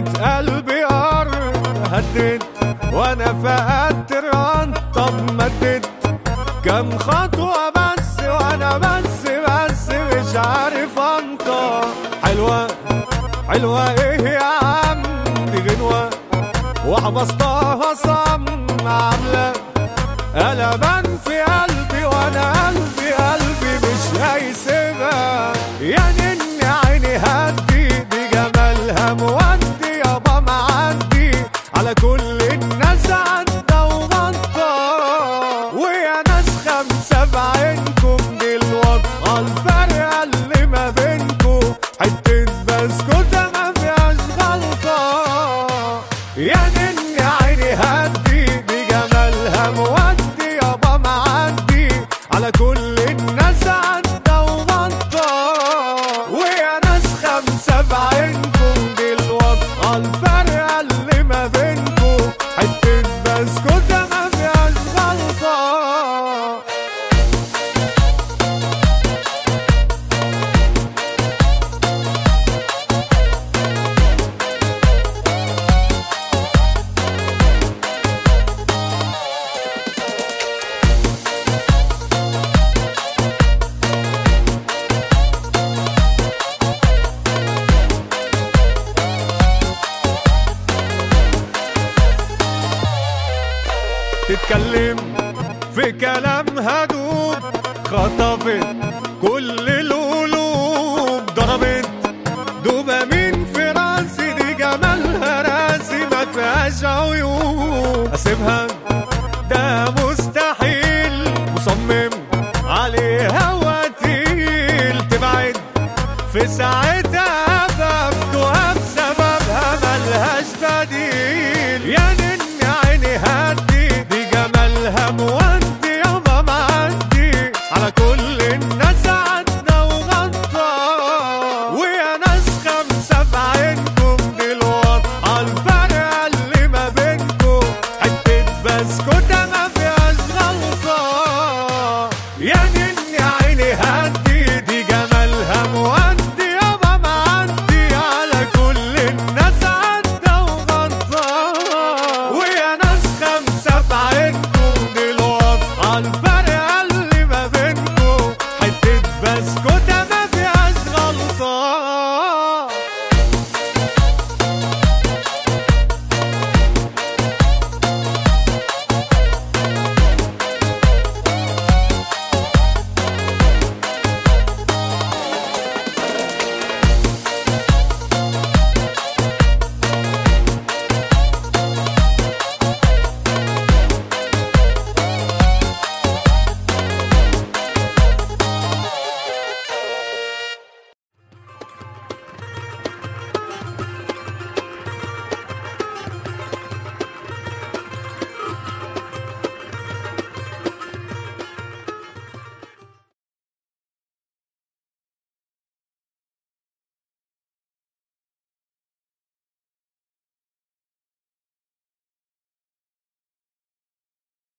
لقيت قلبي قر هديت وانا فقدت الران طب مديت كم خطوة بس وانا بس بس مش عارف انطق حلوة حلوة ايه يا عم دي غنوة وحفظتها صم عاملة قلبان في قلبي وانا قلبي قلبي مش هيسيبها يا نني عيني هدي دي جمالها مودي يابا معدي على كل الناس عدى وغطى ويا ناس خمسة بعينكم دي الوضعة الفارقة اللي ما بينكم حتة بسكوتة ما فيهاش غلطة يا نني عيني هدي دي جمالها مودي يابا معدي على كل الناس عدى وغطى ويا ناس خمسة بعينكم دي الوضعة الفارقة اللي ما بينكم حتة بسكوتة ما فيهاش غلطة تتكلم في كلام هدوب خطفت كل القلوب ضربت دوبامين في راسي دي جمالها راسي ما فيهاش عيوب اسيبها ده مستحيل مصمم عليها وتقيل تبعد في ساعتها بفتوها بسببها ملهاش بديل يا نني عيني هدي دي جمالها مودي يابا معدي على كل الناس عدى وغطى ويا ناس خمسة في عينكم دي الوضعة الفارقة اللي ما بينكم حتة بسكوتة ما فيهاش غلطة يا نني عيني هدي دي جمالها مودي يابا معدي على كل الناس عدى وغطى ويا ناس خمسة في عينكم دي الوضعة الفارقة